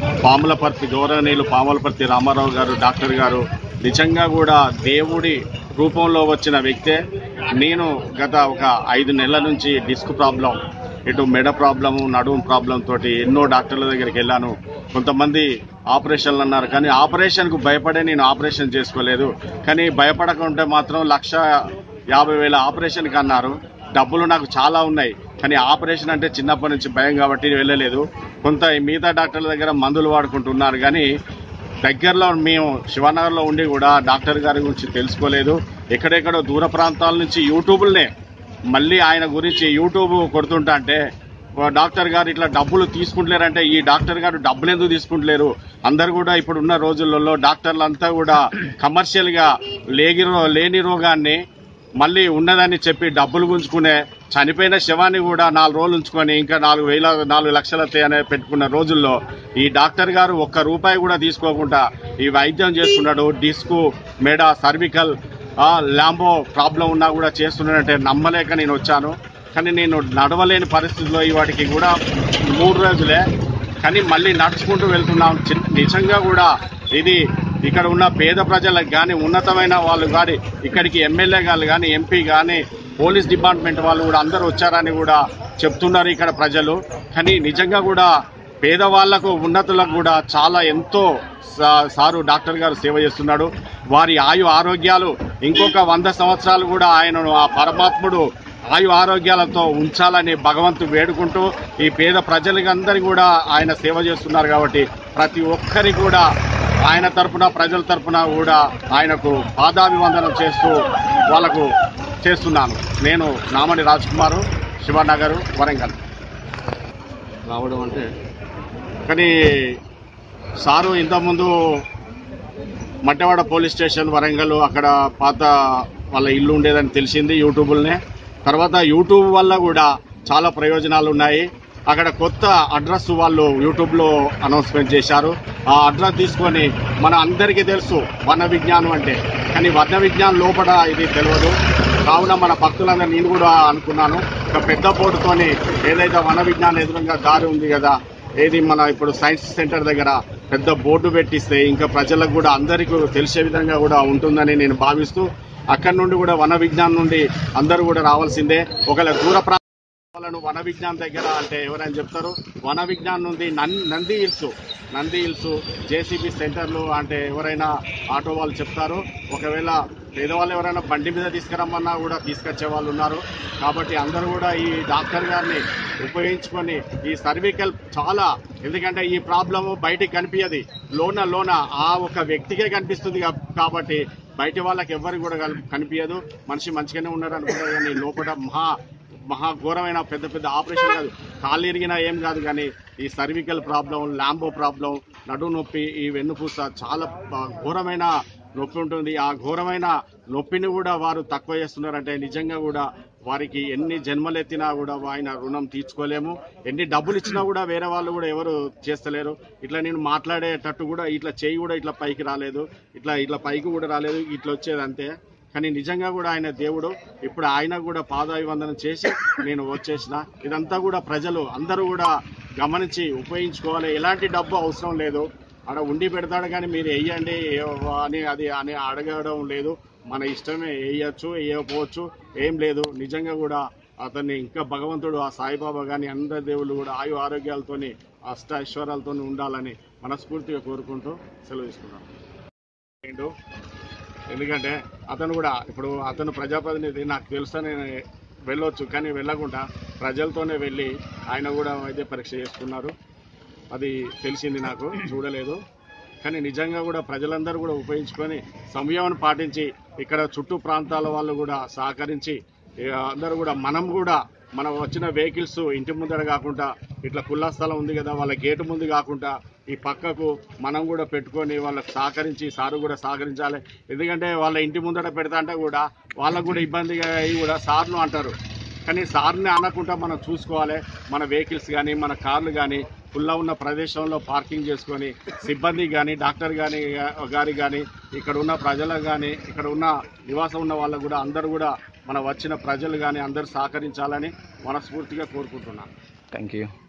పాములపర్తి గౌరవనీయులు పాములపర్తి రామారావు గారు డాక్టర్ గారు నిజంగా కూడా దేవుడి రూపంలో వచ్చిన వ్యక్తే నేను గత ఒక ఐదు నెలల నుంచి డిస్క్ ప్రాబ్లం ఇటు మెడ ప్రాబ్లము నడుము ప్రాబ్లం తోటి ఎన్నో డాక్టర్ల దగ్గరికి వెళ్ళాను కొంతమంది ఆపరేషన్లు అన్నారు కానీ ఆపరేషన్కు భయపడే నేను ఆపరేషన్ చేసుకోలేదు కానీ భయపడకుంటే మాత్రం లక్ష యాభై వేల ఆపరేషన్కి అన్నారు డబ్బులు నాకు చాలా ఉన్నాయి కానీ ఆపరేషన్ అంటే చిన్నప్పటి నుంచి భయం కాబట్టి వెళ్ళలేదు కొంత ఈ మిగతా డాక్టర్ల దగ్గర మందులు వాడుకుంటున్నారు కానీ దగ్గరలో మేము శివనగర్లో ఉండి కూడా డాక్టర్ గారి గురించి తెలుసుకోలేదు ఎక్కడెక్కడో దూర ప్రాంతాల నుంచి యూట్యూబ్లనే మళ్ళీ ఆయన గురించి యూట్యూబ్ కొడుతుంటా అంటే "ఓ డాక్టర్ గారు ఇట్లా డబ్బులు తీసుకుంటలేరంటే ఈ డాక్టర్ గారు డబ్బులు ఎందుకు తీసుకుంటలేరు అందరు కూడా ఇప్పుడు ఉన్న రోజులలో డాక్టర్లంతా కూడా కమర్షియల్ గా లేగి రో- లేని రోగాన్ని మళ్ళీ ఉన్నదని చెప్పి డబ్బులు గుంజుకునే చనిపోయిన శవాన్ని కూడా నాలుగు రోజులు ఉంచుకొని ఇంకా నాలుగు వేల నాలుగు లక్షల అనే పెట్టుకున్న రోజుల్లో ఈ డాక్టర్ గారు ఒక్క రూపాయి కూడా తీసుకోకుండా ఈ వైద్యం చేస్తున్నాడు డిస్కు మెడ సర్వికల్ ఆ, ల్యాంబో ప్రాబ్లం ఉన్నా కూడా చేస్తున్నాడంటే నమ్మలేక నేను వచ్చాను కానీ నేను నడవలేని పరిస్థితిలో ఈ వాటికి కూడా మూడు రోజులే కానీ మళ్ళీ నడుచుకుంటూ వెళ్తున్నాం చిన్న- నిజంగా కూడా ఇది ఇక్కడ ఉన్న పేద ప్రజలకు కానీ ఉన్నతమైన వాళ్ళు కానీ ఇక్కడికి ఎమ్మెల్యే గారు కానీ ఎంపీ కానీ పోలీస్ డిపార్ట్మెంట్ వాళ్ళు కూడా అందరూ వచ్చారని కూడా చెప్తున్నారు ఇక్కడ ప్రజలు కానీ నిజంగా కూడా పేదవాళ్లకు ఉన్నతులకు కూడా చాలా ఎంతో సా- సారు డాక్టర్ గారు సేవ చేస్తున్నాడు వారి ఆయు ఆరోగ్యాలు ఇంకొక వంద సంవత్సరాలు కూడా ఆయనను ఆ పరమాత్ముడు ఆయు ఆరోగ్యాలతో ఉంచాలని భగవంతుడు వేడుకుంటూ ఈ పేద ప్రజలకి అందరికీ కూడా ఆయన సేవ చేస్తున్నారు కాబట్టి ప్రతి ఒక్కరి కూడా ఆయన తరపున ప్రజల తరపున కూడా ఆయనకు పాదాభివందనం చేస్తూ వాళ్ళకు చేస్తున్నాను నేను నామని రాజ్ కుమారు శివనగర్ వరంగల్ రావడం అంటే కానీ సారు ఇంతకుముందు మట్టవాడ పోలీస్ స్టేషన్ వరంగల్ అక్కడ పాత వాళ్ళ ఇల్లు ఉండేదని తెలిసింది యూట్యూబ్లనే తర్వాత యూట్యూబ్ వల్ల కూడా చాలా ప్రయోజనాలు ఉన్నాయి అక్కడ కొత్త అడ్రస్ వాళ్ళు యూట్యూబ్లో అనౌన్స్మెంట్ చేశారు ఆ అడ్రస్ తీసుకొని మన అందరికీ తెలుసు వన విజ్ఞానం అంటే కానీ వన విజ్ఞానం లోపల ఇది తెలియదు కావున మన భక్తులందరూ నేను కూడా అనుకున్నాను ఒక పెద్ద బోర్డుతోని ఏదైతే వన విజ్ఞానం ఎదురుగా దారి ఉంది కదా ఏది మన ఇప్పుడు సైన్స్ సెంటర్ దగ్గర పెద్ద బోర్డు పెట్టిస్తే ఇంకా ప్రజలకు కూడా అందరికీ తెలిసే విధంగా కూడా ఉంటుందని నేను భావిస్తూ అక్కడి నుండి కూడా వన విజ్ఞానం నుండి అందరూ కూడా రావాల్సిందే ఒకవేళ దూర ప్రా వాళ్ళను వన విజ్ఞానం దగ్గర అంటే ఎవరైనా చెప్తారు వన విజ్ఞానం నుండి నం- Nandi hills Nandi hills JCB సెంటర్లు అంటే ఎవరైనా ఆటో వాళ్ళు చెప్తారు ఒకవేళ పేదవాళ్ళు ఎవరైనా బండి మీద తీసుకురమ్మన్నా కూడా తీసుకొచ్చే వాళ్ళు ఉన్నారు కాబట్టి అందరూ కూడా ఈ డాక్టర్ గారిని ఉపయోగించుకొని ఈ సర్వికల్ చాలా ఎందుకంటే ఈ ప్రాబ్లము బయటికి కనిపించదు లోన లోన ఆ ఒక వ్యక్తికే కనిపిస్తుంది కా- కాబట్టి బయట వాళ్ళకి ఎవరికి కూడా కల్- కనిపించదు మనిషి మంచిగానే ఉన్నారు అనుకుంటారు కానీ లోపల మహా మహా ఘోరమైన పెద్ద పెద్ద ఆపరేషన్ కాదు కాళ్ళు ఇరిగినా ఏం కాదు కానీ ఈ సర్వికల్ ప్రాబ్లం ల్యాంబో ప్రాబ్లం నడు నొప్పి ఈ వెన్నుపూస చాలా ప- ఘోరమైన నొప్పి ఉంటుంది ఆ ఘోరమైన నొప్పిని కూడా వారు తక్కువ చేస్తున్నారంటే నిజంగా కూడా వారికి ఎన్ని జన్మలెత్తినా కూడా ఆయన రుణం తీర్చుకోలేము ఎన్ని డబ్బులు ఇచ్చినా కూడా వేరే వాళ్ళు కూడా ఎవరు చేస్తలేరు ఇట్లా నేను మాట్లాడేటట్టు కూడా ఇట్లా చేయి కూడా ఇట్లా పైకి రాలేదు ఇట్లా ఇట్లా పైకి కూడా రాలేదు ఇట్లా వచ్చేది అంతే కానీ నిజంగా కూడా ఆయన దేవుడు ఇప్పుడు ఆయన కూడా పాదాభివందనం చేసి నేను వచ్చేసిన ఇదంతా కూడా ప్రజలు అందరూ కూడా గమనించి ఉపయోగించుకోవాలి ఎలాంటి డబ్బు అవసరం లేదు ఆడ ఉండి పెడతాడు కానీ మీరు వేయండి అని అది అని అడగడం లేదు మన ఇష్టమే వేయచ్చు వేయకపోవచ్చు ఏం లేదు నిజంగా కూడా అతన్ని ఇంకా భగవంతుడు ఆ సాయిబాబా కానీ అందరి దేవుళ్ళు కూడా ఆయు ఆరోగ్యాలతోని అష్ట ఐశ్వర్యాలతో ఉండాలని మనస్ఫూర్తిగా కోరుకుంటూ సెలవు తీసుకున్నాను ఎందుకంటే అతను కూడా ఇప్పుడు అతను ప్రజాప్రతినిధి నాకు తెలుసా నేను వెళ్ళొచ్చు కానీ వెళ్ళకుండా ప్రజలతోనే వెళ్ళి ఆయన కూడా వైద్య పరీక్ష చేసుకున్నారు అది తెలిసింది నాకు చూడలేదు కానీ నిజంగా కూడా ప్రజలందరూ కూడా ఉపయోగించుకొని సంయమనం పాటించి ఇక్కడ చుట్టూ ప్రాంతాల వాళ్ళు కూడా సహకరించి ఇక అందరూ కూడా మనం కూడా మనం వచ్చిన వెహికల్స్ ఇంటి ముందర కాకుండా ఇట్లా కుల్లా స్థలం ఉంది కదా వాళ్ళ గేటు ముందు కాకుండా ఈ పక్కకు మనం కూడా పెట్టుకొని వాళ్ళకి సహకరించి సారు కూడా సహకరించాలి ఎందుకంటే వాళ్ళ ఇంటి ముందర పెడతా అంటే కూడా వాళ్ళకు కూడా ఇబ్బందిగా అయ్యి కూడా సార్లు అంటారు కానీ సార్ని అనకుండా మనం చూసుకోవాలి మన వెహికల్స్ కానీ మన కార్లు కానీ ఫుల్లా ఉన్న ప్రదేశంలో పార్కింగ్ చేసుకొని సిబ్బంది కానీ డాక్టర్ కానీ గారి కానీ ఇక్కడ ఉన్న ప్రజలకు కానీ ఇక్కడ ఉన్న నివాసం ఉన్న వాళ్ళకు కూడా అందరూ కూడా మన వచ్చిన ప్రజలు కానీ అందరూ సహకరించాలని మనస్ఫూర్తిగా కోరుకుంటున్నాను థ్యాంక్ యూ